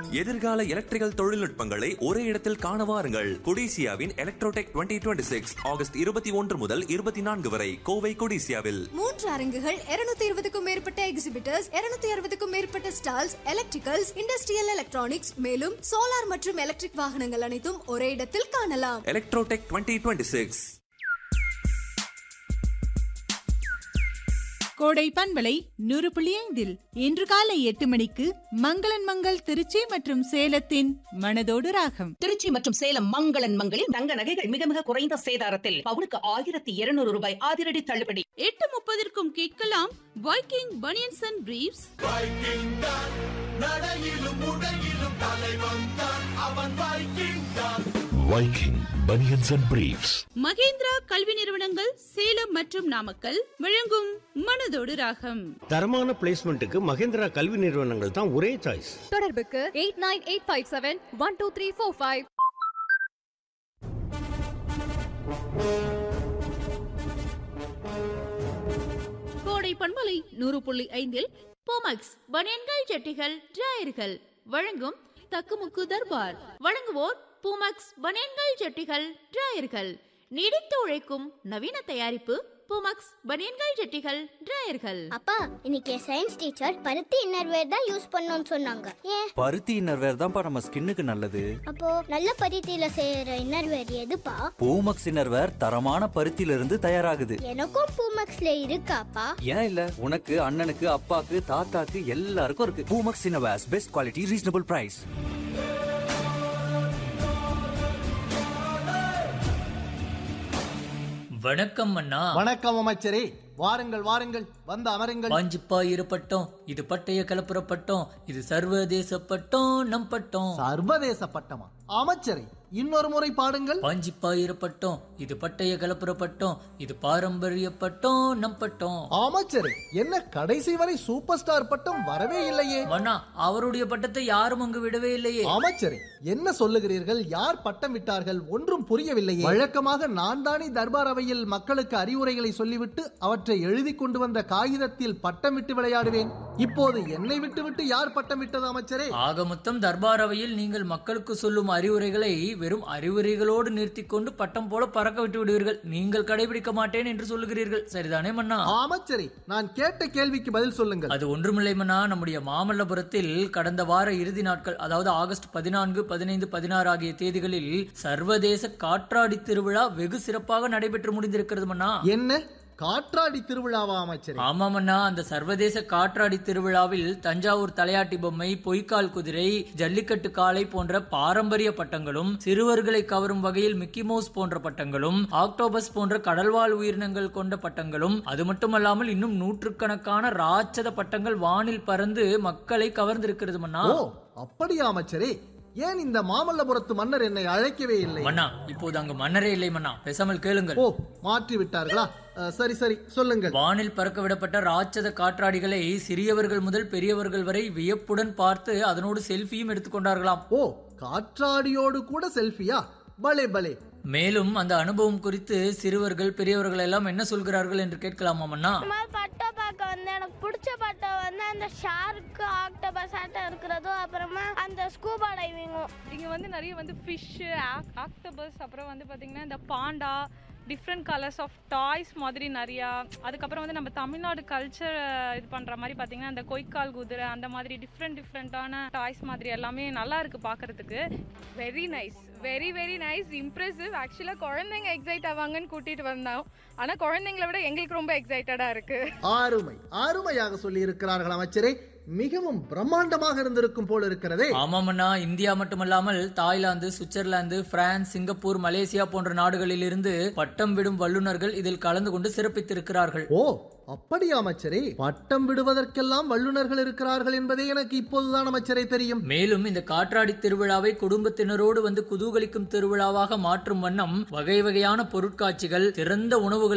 எதிர்கால எலக்ட்ரிக்கல் தொழில்நுட்பங்களை ஒரே இடத்தில் காண வாருங்கள் கொடிசியாவின் எலக்ட்ரோடெக் 2026 சிக்ஸ் ஆகஸ்ட் இருபத்தி ஒன்று முதல் இருபத்தி நான்கு வரை கோவை கொடிசியாவில் மூன்று அரங்குகள் 220 இருபதுக்கும் மேற்பட்ட எக்ஸிபிட்டர்ஸ் 260 அறுபதுக்கும் மேற்பட்ட ஸ்டால்ஸ் எலக்ட்ரிக்கல்ஸ் இண்டஸ்ட்ரியல் எலக்ட்ரானிக்ஸ் மேலும் சோலார் மற்றும் எலக்ட்ரிக் வாகனங்கள் அனைத்தும் ஒரே இடத்தில் காணலாம் எலக்ட்ரோடெக் 2026 சிக்ஸ் கோடை பண்பலை நூறு புள்ளி ஐந்தில் இன்று காலை எட்டு மணிக்கு மங்களன் மங்கள் திருச்சி மற்றும் சேலத்தின் மனதோடு ராகம் திருச்சி மற்றும் சேலம் மங்களன் மங்களில் தங்க நகைகள் மிக மிக குறைந்த சேதாரத்தில் பவுனுக்கு ஆயிரத்தி இருநூறு ரூபாய் அதிரடி தள்ளுபடி எட்டு முப்பதற்கும் கேட்கலாம் Viking banians and briefs Viking Bunions and Briefs. Mahendra கல்வி நிறுவனங்கள் சேலம் மற்றும் நாமக்கல் வழங்கும் மனதோடு ராகம் தரமான பிளேஸ்மெண்ட்டுக்கு மகேந்திரா கல்வி நிறுவனங்கள் தான் ஒரே சாய்ஸ் தொடர்புக்கு eight nine eight five seven one two three four five கோடை பண்பலை நூறு புள்ளி ஐந்தில் போமக்ஸ் பனியன்கள் ஜட்டிகள் டிராயர்கள் வழங்கும் தக்குமுக்கு தர்பார் வழங்குவோர் பூமக்ஸ் பனியன்கள் ஜட்டிகள் டிராயர்கள் நீடித்து உழைக்கும் நவீன தயாரிப்பு பூமக்ஸ் பனியன்கள் ஜட்டிகள் டிராயர்கள் அப்பா இன்னைக்கு சயின்ஸ் டீச்சர் பருத்தி இன்னர்வேர் தான் யூஸ் பண்ணணும்னு சொன்னாங்க ஏன் பருத்தி இன்னர்வேர் தான்ப்பா நம்ம ஸ்கின்னுக்கு நல்லது அப்போ நல்ல பருத்தியில செய்யற இன்னர்வேர் எதுப்பா பூமக்ஸ் இன்னர்வேர் தரமான பருத்தியில இருந்து தயாராகுது எனக்கும் பூமக்ஸ்ல இருக்காப்பா ஏன் இல்ல உனக்கு அண்ணனுக்கு அப்பாக்கு தாத்தாக்கு எல்லாருக்கும் இருக்கு Poomex innerwears best quality reasonable price வணக்கம் அண்ணா வணக்கம் அமைச்சரே வாருங்கள் வாருங்கள் வந்து அமருங்கள் பாஞ்சிப்பா இருப்பட்டோம் இது பட்டய கலப்புற பட்டம் இது சர்வதேச பட்டம் நம் பட்டம் சர்வதேச பட்டமா அமைச்சரே இன்னொரு முறை பாடுங்கள் பாஞ்சிப்பா இருப்பட்டோம் இது பட்டய கலப்புற பட்டம் இது பாரம்பரிய பட்டம் நம் பட்டம் அமைச்சரே என்ன கடைசி வரை சூப்பர் ஸ்டார் பட்டம் வரவே இல்லையே மன்னா அவருடைய பட்டத்தை யாரும் அங்கு விடவே இல்லையே அமைச்சரே என்ன சொல்லுகிறீர்கள் யார் பட்டம் விட்டார்கள் ஒன்றும் புரியவில்லையே வழக்கமாக நான் தானே தர்பார் அவையில் மக்களுக்கு அறிவுரைகளை சொல்லிவிட்டு அவற்றை எழுதி கொண்டு வந்த காகிதத்தில் பட்டம் விட்டு விளையாடுவேன் இப்போது என்னை விட்டு விட்டு யார் பட்டம் விட்டது அமைச்சரே ஆக மொத்தம் தர்பார் அவையில் நீங்கள் மக்களுக்கு சொல்லும் அறிவுரைகளை வெறும் அறிவுரைகளோடு நிறுத்தி கொண்டு பட்டம் போல பறக்க விட்டு விடுவீர்கள் நீங்கள் கடைபிடிக்க மாட்டேன் என்று சொல்லுகிறீர்கள் சரிதானே மன்னா அமைச்சரே நான் கேட்ட கேள்விக்கு பதில் சொல்லுங்கள் அது ஒன்றுமில்லை மன்னா நம்முடைய மாமல்லபுரத்தில் கடந்த வார இறுதி நாட்கள் அதாவது ஆகஸ்ட் பதினான்கு பதினைந்து பதினாறு ஆகிய தேதிகளில் சர்வதேச காற்றாடி திருவிழா வெகு சிறப்பாக நடைபெற்று முடிந்திருக்கிறது மன்னா என்ன காற்றாடி திருவிழாவா அமைச்சரே ஆமாமண்ணா அந்த சர்வதேச காற்றாடி திருவிழாவில் தஞ்சாவூர் தலையாட்டி பொம்மை பொய்க்கால் குதிரை ஜல்லிக்கட்டு காளை போன்ற பாரம்பரிய பட்டங்களும் சிறுவர்களை கவரும் வகையில் மிக்கி மவுஸ் போன்ற பட்டங்களும் ஆக்டோபஸ் போன்ற கடல்வாழ் உயிரினங்கள் கொண்ட பட்டங்களும் அது மட்டுமல்லாமல் இன்னும் நூற்றுக்கணக்கான ராட்சத பட்டங்கள் வானில் பறந்து மக்களை கவர்ந்திருக்கிறது மன்னா ஓ அப்படியா அமைச்சரே ஏன் இந்த மாமல்லபுரத்து மன்னர் என்னை அழைக்கவே இல்லை மன்னா இப்போது அங்கு மன்னரே இல்லை மன்னா பேசாமல் கேளுங்கள் ஓ மாற்றி விட்டார்களா அஹ், சரி சரி சொல்லுங்கள் வானில் பறக்க விடப்பட்ட ராட்சத காற்றாடிகளை சிறியவர்கள் முதல் பெரியவர்கள் வரை வியப்புடன் பார்த்து அதனோடு செல்ஃபியும் எடுத்துக்கொண்டார்களாம் ஓ காற்றாடியோடு கூட செல்ஃபியா பலே பலே மேலும் அந்த அனுபவம் குறித்து சிறுவர்கள் பெரியவர்கள் எல்லாம் என்ன சொல்கிறார்கள் என்று கேட்கலாமா மன்னா பட்டம் பார்க்க வந்து எனக்கு பிடிச்ச பட்டம் வந்து அந்த ஷார்க்கு ஆக்டோபஸ் ஆட்டம் இருக்கிறதும் அப்புறமா அந்த ஸ்கூபா டைவிங்கும் இங்க வந்து நிறைய வந்து ஃபிஷ் ஆக்டோபஸ் அப்புறம் வந்து பாத்தீங்கன்னா இந்த panda different colours of toys மாதிரி நிறையா அதுக்கப்புறம் வந்து நம்ம தமிழ்நாடு கல்ச்சர் இது பண்ணுற மாதிரி பார்த்தீங்கன்னா அந்த கொய்க்கால் குதிரை அந்த மாதிரி டிஃப்ரெண்ட் டிஃப்ரெண்ட்டான டாய்ஸ் மாதிரி எல்லாமே நல்லா இருக்கு பார்க்கறதுக்கு very nice very very nice impressive ஆக்சுவலாக குழந்தைங்க எக்ஸைட் ஆவாங்கன்னு கூட்டிகிட்டு வந்தோம் ஆனால் குழந்தைங்கள விட எங்களுக்கு ரொம்ப எக்ஸைட்டடாக இருக்குது ஆறுமை ஆறுமையாக சொல்லி இருக்கிறார்கள் அமைச்சரே மிகவும் பிரம்மாண்டமாக இருந்திருக்கும் போல இருக்கிறதே ஆமாமண்ணா இந்தியா மட்டுமல்லாமல் Thailand Switzerland France Singapore Malaysia போன்ற நாடுகளில் இருந்து பட்டம் விடும் வல்லுநர்கள் இதில் கலந்து கொண்டு சிறப்பித்திருக்கிறார்கள் ஓ அப்படியா அமைச்சரே பட்டம் விடுவதற்கெல்லாம் வல்லுநர்கள் இருக்கிறார்கள் என்பதே எனக்கு இப்போதுதான் அமைச்சரே தெரியும் மேலும் இந்த காற்றாடி திருவிழாவை குடும்பத்தினரோடு வந்து குதூகலிக்கும் திருவிழாவாக மாற்றும் வண்ணம் வகை வகையான பொருட்காட்சிகள் சிறந்த உணவுகள்